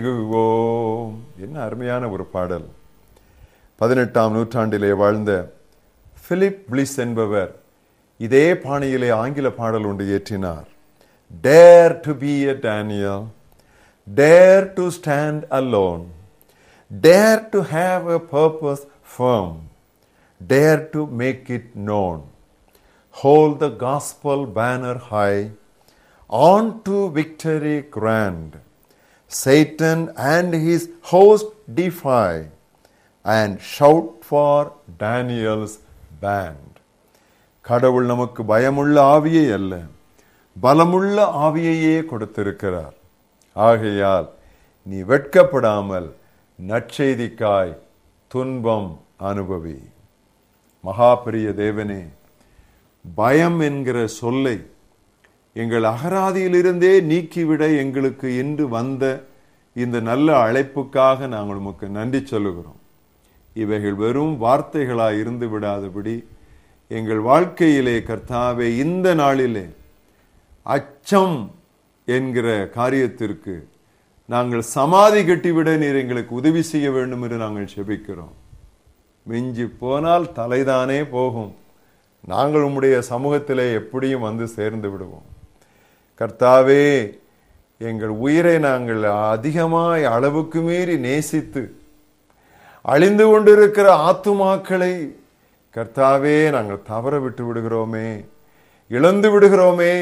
ஓம் என்ன அருமையான ஒரு பாடல் பதினெட்டாம் நூற்றாண்டிலே வாழ்ந்த பிலிப் பிளிஸ் என்பவர் இதே பாணியிலே ஆங்கில பாடல் ஒன்று இயற்றினார் dare to be a Daniel dare to stand alone dare to have a purpose firm dare to make it known hold the gospel banner high on to victory grand Satan and his host defy and shout for Daniel's band. கடவுள் நமக்கு பயமுள்ள ஆவியை அல்ல பலமுள்ள ஆவியையே கொடுத்திருக்கிறார் ஆகையால் நீ வெட்கப்படாமல் நற்செய்திக்காய் துன்பம் அனுபவி மகாபரிய தேவனே பயம் என்கிற சொல்லை எங்கள் அகராதியிலிருந்தே நீக்கிவிட எங்களுக்கு இன்று வந்த இந்த நல்ல அழைப்புக்காக நாங்கள் உமக்கு நன்றி சொல்லுகிறோம் இவைகள் வெறும் வார்த்தைகளாய் இருந்து விடாதபடி எங்கள் வாழ்க்கையிலே கர்த்தாவே இந்த நாளிலே அச்சம் என்கிற காரியத்திற்கு நாங்கள் சமாதி கட்டிவிட நீர் எங்களுக்கு உதவி செய்ய வேண்டும் என்று நாங்கள் செபிக்கிறோம் மிஞ்சி போனால் தலைதானே போகும் நாங்கள் உம்முடைய சமூகத்திலே எப்படியும் வந்து சேர்ந்து விடுவோம் கர்த்தாவே எங்கள் உயிரை நாங்கள் அதிகமாய் அளவுக்கு மீறி நேசித்து அழிந்து கொண்டிருக்கிற ஆத்துமாக்களை கர்த்தாவே நாங்கள் தவற விட்டு விடுகிறோமே இழந்து விடுகிறோமே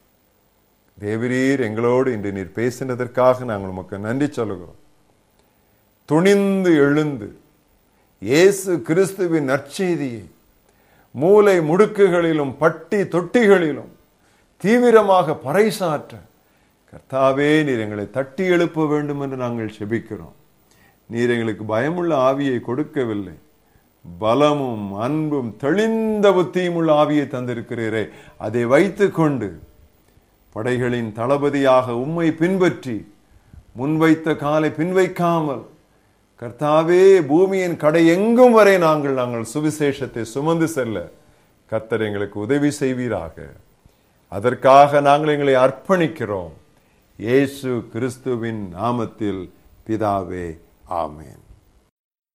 தேவரீர் எங்களோடு இன்று நீர் பேசினதற்காக நாங்கள் உமக்கு நன்றி சொல்லுகிறோம் துணிந்து எழுந்து இயேசு கிறிஸ்துவின் நற்செய்தியை மூலை முடுக்குகளிலும் பட்டி தொட்டிகளிலும் தீவிரமாக பறைசாற்ற கர்த்தாவே நீர் எங்களை தட்டி எழுப்ப வேண்டும் என்று நாங்கள் செபிக்கிறோம் நீர் எங்களுக்கு பயமுள்ள ஆவியை கொடுக்கவில்லை பலமும் அன்பும் தெளிந்த புத்தியும் உள்ள ஆவியை தந்திருக்கிறீரே அதை வைத்துக்கொண்டு படைகளின் தளபதியாக உம்மை பின்பற்றி முன்வைத்த காலை பின்வைக்காமல் கர்த்தாவே பூமியின் கடை எங்கும் வரை நாங்கள் நாங்கள் சுவிசேஷத்தை சுமந்து செல்ல கர்த்தர் எங்களுக்கு உதவி செய்வீராக அதற்காக நாங்கள் எங்களை அர்ப்பணிக்கிறோம் இயேசு கிறிஸ்துவின் நாமத்தில் பிதாவே ஆமேன்